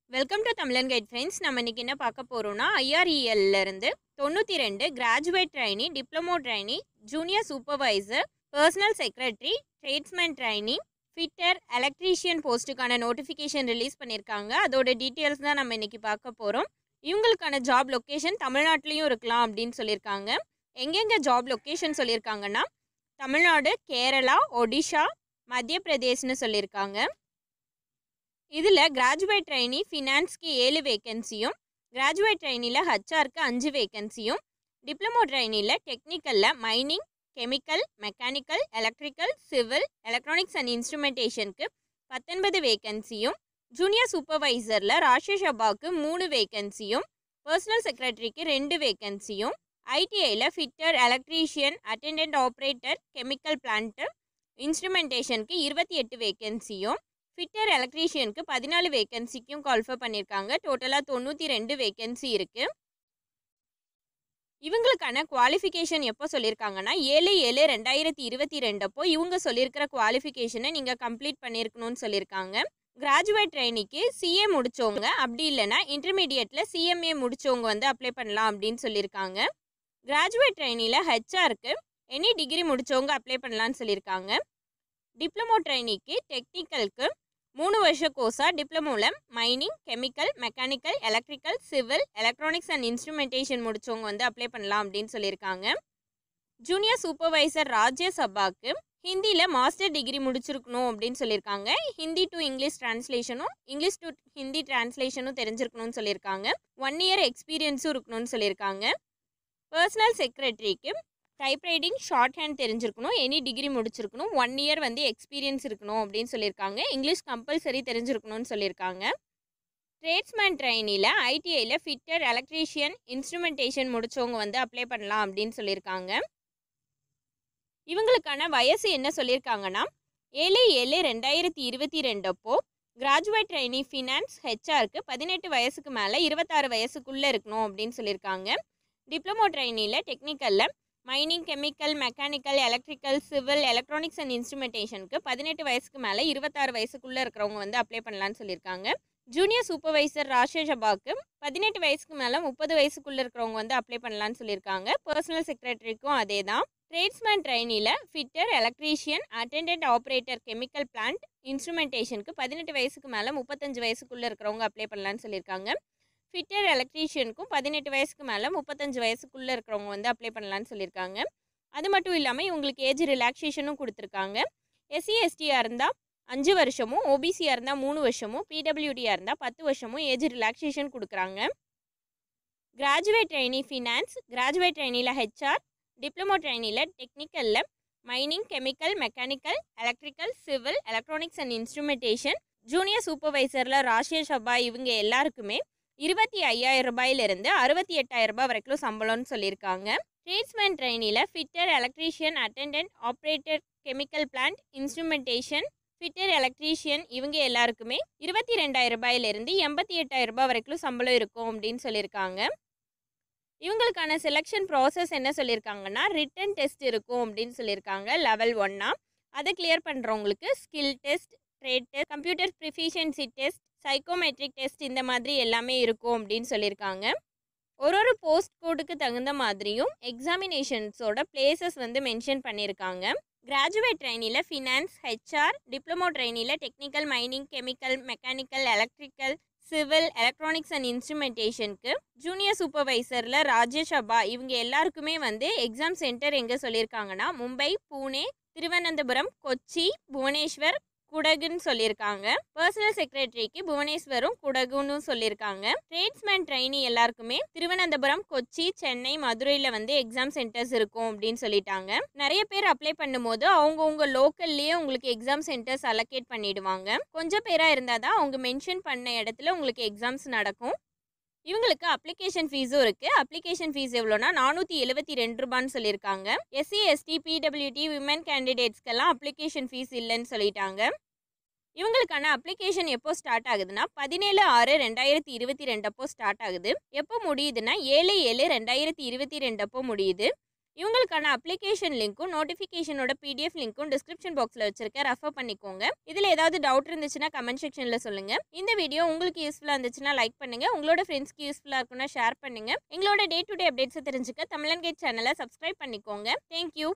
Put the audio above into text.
welcome to Tamilan guide friends நம்ம இன்னைக்கு என்ன பார்க்க போகிறோம்னா ஐஆர்இஎல்ல இருந்து தொண்ணூற்றி ரெண்டு graduate trainee diploma trainee junior supervisor personal secretary tradesman trainee fitter electrician போஸ்ட்டுக்கான நோட்டிஃபிகேஷன் ரிலீஸ் பண்ணியிருக்காங்க அதோட டீட்டெயில்ஸ் தான் நம்ம இன்னைக்கு பார்க்க போகிறோம் இவங்களுக்கான ஜாப் லொக்கேஷன் தமிழ்நாட்டிலையும் இருக்கலாம் அப்படின்னு சொல்லியிருக்காங்க எங்கெங்கே ஜாப் லொக்கேஷன் சொல்லியிருக்காங்கன்னா தமிழ்நாடு கேரளா ஒடிஷா மத்திய பிரதேஷ்னு சொல்லியிருக்காங்க இதில் கிராஜுவேட் ட்ரைனி ஃபினான்ஸ்க்கு ஏழு வேகன்சியும் கிராஜுவேட் ட்ரைனியில் ஹச்ஆருக்கு அஞ்சு வேகன்சியும் டிப்ளமோ ட்ரைனியில் டெக்னிக்கலில் mining chemical mechanical electrical civil electronics and இன்ஸ்ட்ருமெண்டேஷனுக்கு பத்தொன்பது வேகன்சியும் ஜூனியர் சூப்பர்வைசரில் ராஷேஷ் அப்பாவுக்கு மூணு வேகன்சியும் பர்சனல் செக்ரட்டரிக்கு ரெண்டு வேகன்சியும் ஐடிஐயில் fitter electrician attendant operator chemical plant இன்ஸ்ட்ருமெண்டேஷனுக்கு இருபத்தி எட்டு வேகன்சியும் ஃபிட்டர் எலக்ட்ரீஷியனுக்கு பதினாலு வேகன்சிக்கும் கால்ஃபர் பண்ணியிருக்காங்க டோட்டலாக தொண்ணூற்றி ரெண்டு வேகன்சி இருக்குது இவங்களுக்கான குவாலிஃபிகேஷன் எப்போ சொல்லியிருக்காங்கன்னா ஏழு ஏழு ரெண்டாயிரத்தி இருபத்தி ரெண்டப்போ இவங்க சொல்லியிருக்கிற குவாலிஃபிகேஷனை நீங்கள் கம்ப்ளீட் பண்ணியிருக்கணும்னு சொல்லியிருக்காங்க கிராஜுவேட் ட்ரைனிக்கு சிஏ முடித்தவங்க அப்படி இல்லைன்னா இன்டர்மீடியட்டில் சிஎம்ஏ முடித்தவங்க வந்து அப்ளை பண்ணலாம் அப்படின்னு சொல்லியிருக்காங்க கிராஜுவேட் ட்ரைனியில் ஹெச்ஆருக்கு எனி டிகிரி முடித்தவங்க அப்ளை பண்ணலான்னு சொல்லியிருக்காங்க டிப்ளமோ ட்ரைனிக்கு டெக்னிக்கலுக்கு மூணு வருஷ கோர்ஸாக டிப்ளமோவில் mining chemical mechanical electrical civil electronics and instrumentation முடித்தவங்க வந்து அப்ளை பண்ணலாம் அப்படின்னு சொல்லியிருக்காங்க ஜூனியர் சூப்பர்வைசர் ராஜ்யசபாக்கு ஹிந்தியில் மாஸ்டர் டிகிரி முடிச்சிருக்கணும் அப்படின்னு சொல்லியிருக்காங்க ஹிந்தி டு இங்கிலீஷ் டிரான்ஸ்லேஷனும் இங்கிலீஷ் டு ஹிந்தி டிரான்ஸ்லேஷனும் தெரிஞ்சிருக்கணும்னு சொல்லியிருக்காங்க ஒன் இயர் எக்ஸ்பீரியன்ஸும் இருக்கணும்னு சொல்லியிருக்காங்க பர்சனல் செக்ரட்டரிக்கு டைப்ரைட்டிங் ஷார்ட் ஹேண்ட் தெரிஞ்சிருக்கணும் எனி டிகிரி முடிச்சிருக்கணும் ஒன் இயர் வந்து எக்ஸ்பீரியன்ஸ் இருக்கணும் அப்படின்னு சொல்லியிருக்காங்க இங்கிலீஷ் கம்பல்சரி தெரிஞ்சிருக்கணும்னு சொல்லியிருக்காங்க ட்ரேட்ஸ்மேன் ட்ரைனியில் ஐடிஐயில் ஃபிட்டர் எலக்ட்ரீஷியன் இன்ஸ்ட்ருமெண்டேஷன் முடித்தவங்க வந்து அப்ளை பண்ணலாம் அப்படின்னு சொல்லியிருக்காங்க இவங்களுக்கான வயசு என்ன சொல்லியிருக்காங்கன்னா ஏழு ஏழு ரெண்டாயிரத்தி இருபத்தி ரெண்டப்போ கிராஜுவேட் ட்ரைனி ஃபினான்ஸ் ஹெச்ஆருக்கு பதினெட்டு வயசுக்கு மேலே இருபத்தாறு வயசுக்குள்ளே இருக்கணும் அப்படின்னு சொல்லியிருக்காங்க டிப்ளமோ ட்ரைனியில் டெக்னிக்கலில் mining chemical mechanical electrical civil electronics and இன்ஸ்ட்ருமெண்டேஷனுக்கு பதினெட்டு வயசுக்கு மேலே இருபத்தாறு வயசுக்குள்ளே இருக்கிறவங்க வந்து அப்ளை பண்ணலான்னு சொல்லியிருக்காங்க ஜூனியர் சூப்பர்வைசர் ராஷேஷ் அபாக்கு பதினெட்டு வயசுக்கு மேலே முப்பது வயசுக்குள்ளே இருக்கிறவங்க வந்து அப்ளை பண்ணலான்னு சொல்லியிருக்காங்க பர்சனல் செக்ரட்டரிக்கும் அதே தான் ட்ரேட்ஸ்மேன் ட்ரைனியில் fitter electrician attendant operator chemical plant இன்ஸ்ட்ருமெண்டேஷனுக்கு பதினெட்டு வயசுக்கு மேலே முப்பத்தஞ்சு வயசுக்குள்ளே இருக்கிறவங்க அப்ளை பண்ணலான்னு சொல்லியிருக்காங்க ஃபிட்டர் எலக்ட்ரீஷியனுக்கும் பதினெட்டு வயசுக்கு மேலே முப்பத்தஞ்சு வயசுக்குள்ளே இருக்கிறவங்க வந்து அப்ளை பண்ணலான்னு சொல்லியிருக்காங்க அது மட்டும் இல்லாமல் இவங்களுக்கு ஏஜ் ரிலாக்ஸேஷனும் கொடுத்துருக்காங்க எஸ்சி எஸ்டியாக இருந்தால் அஞ்சு வருஷமும் ஓபிசியாக இருந்தால் மூணு வருஷமும் பிடபிள்யூடியாக இருந்தால் பத்து வருஷமும் ஏஜ் ரிலாக்ஸேஷன் கொடுக்குறாங்க கிராஜுவேட் ட்ரைனி ஃபினான்ஸ் கிராஜுவேட் ட்ரைனியில் ஹெச்ஆர் டிப்ளமோ ட்ரைனியில் டெக்னிக்கலில் mining chemical mechanical electrical civil electronics and instrumentation junior சூப்பர்வைசரில் ராஷேஷ் அபா இவங்க எல்லாருக்குமே இருபத்தி ஐயாயிரம் ரூபாயிலிருந்து அறுபத்தி எட்டாயிரம் ரூபாய் வரைக்கும் சம்பளம்னு சொல்லியிருக்காங்க ட்ரேட்ஸ்மேன் ட்ரைனியில் fitter electrician attendant operator chemical plant instrumentation fitter electrician இவங்க எல்லாருக்குமே இருபத்தி ரெண்டாயிரம் ரூபாயிலிருந்து எண்பத்தி எட்டாயிரம் ரூபாய் வரைக்கும் சம்பளம் இருக்கும் அப்படின்னு சொல்லியிருக்காங்க இவங்களுக்கான செலெக்ஷன் ப்ராசஸ் என்ன சொல்லியிருக்காங்கன்னா ரிட்டன் டெஸ்ட் இருக்கும் அப்படின்னு சொல்லியிருக்காங்க லெவல் ஒன்னா அதை கிளியர் பண்ணுறவங்களுக்கு skill test trade test computer proficiency test psychometric test இந்த மாதிரி எல்லாமே இருக்கும் அப்படின்னு சொல்லியிருக்காங்க ஒரு ஒரு போஸ்ட் கோடுக்கு தகுந்த மாதிரியும் எக்ஸாமினேஷன்ஸோட பிளேசஸ் வந்து மென்ஷன் பண்ணியிருக்காங்க கிராஜுவேட் ட்ரைனியில் ஃபினான்ஸ் ஹெச்ஆர் டிப்ளமோ ட்ரைனியில் technical mining chemical mechanical electrical civil electronics and இன்ஸ்ட்ருமெண்டேஷனுக்கு ஜூனியர் சூப்பர்வைசரில் ராஜேஷ் அபா இவங்க எல்லாருக்குமே வந்து எக்ஸாம் சென்டர் எங்கே சொல்லியிருக்காங்கன்னா மும்பை பூனே திருவனந்தபுரம் கொச்சி புவனேஸ்வர் குடகுன்னு சொல்லியிருக்காங்க பர்சனல் செக்ரட்டரிக்கு புவனேஸ்வரும் குடகுன்னு சொல்லியிருக்காங்க ட்ரேட்ஸ்மேன் ட்ரைனி எல்லாருக்குமே திருவனந்தபுரம் கொச்சி சென்னை மதுரையில் வந்து எக்ஸாம் சென்டர்ஸ் இருக்கும் அப்படின்னு சொல்லிட்டாங்க நிறைய பேர் அப்ளை பண்ணும்போது அவங்கவுங்க லோக்கல்லையே உங்களுக்கு எக்ஸாம் சென்டர்ஸ் அலோகேட் பண்ணிடுவாங்க கொஞ்சம் பேராக இருந்தால் தான் அவங்க மென்ஷன் பண்ண இடத்துல உங்களுக்கு எக்ஸாம்ஸ் நடக்கும் இவங்களுக்கு அப்ளிகேஷன் ஃபீஸும் இருக்குது அப்ளிகேஷன் ஃபீஸ் எவ்வளோனா நானூற்றி எழுபத்தி ரெண்டு ரூபான்னு சொல்லியிருக்காங்க எஸ்சி எஸ்டி பிடபிள்யூடி விமன் கேண்டிடேட்ஸ்க்கெல்லாம் அப்ளிகேஷன் ஃபீஸ் இல்லைன்னு சொல்லிட்டாங்க இவங்களுக்கான அப்ளிகேஷன் எப்போ ஸ்டார்ட் ஆகுதுன்னா பதினேழு ஆறு ரெண்டாயிரத்தி இருபத்தி ரெண்டப்போ ஸ்டார்ட் ஆகுது எப்போ முடியுதுன்னா ஏழு ஏழு ரெண்டாயிரத்தி இருபத்தி ரெண்டப்போ முடியுது இவங்களுக்கான அப்ளிகேஷன் லிங்க்கும் நோட்டிஃபிகேஷனோட பிடிஎஃப் லிங்க்கும் டிஸ்கிரிப்ஷன் பாக்ஸில் வச்சிருக்கேன் ரெஃபர் பண்ணிக்கோங்க இதில் ஏதாவது டவுட் இருந்துச்சுன்னா கமெண்ட் செக்ஷனில் சொல்லுங்கள் இந்த வீடியோ உங்களுக்கு யூஸ்ஃபுல்லாக இருந்துச்சுன்னா லைக் பண்ணுங்கள் உங்களோட ஃப்ரெண்ட்ஸ்க்கு யூஸ்ஃபுல்லாக இருக்குன்னா ஷேர் பண்ணுங்கள் எங்களோட டே டு டே அப்டேட்ஸை தெரிஞ்சுக்க தமிழன் கேட் சேனலை சப்ஸ்கிரைப் பண்ணிக்கோங்க தேங்க்யூ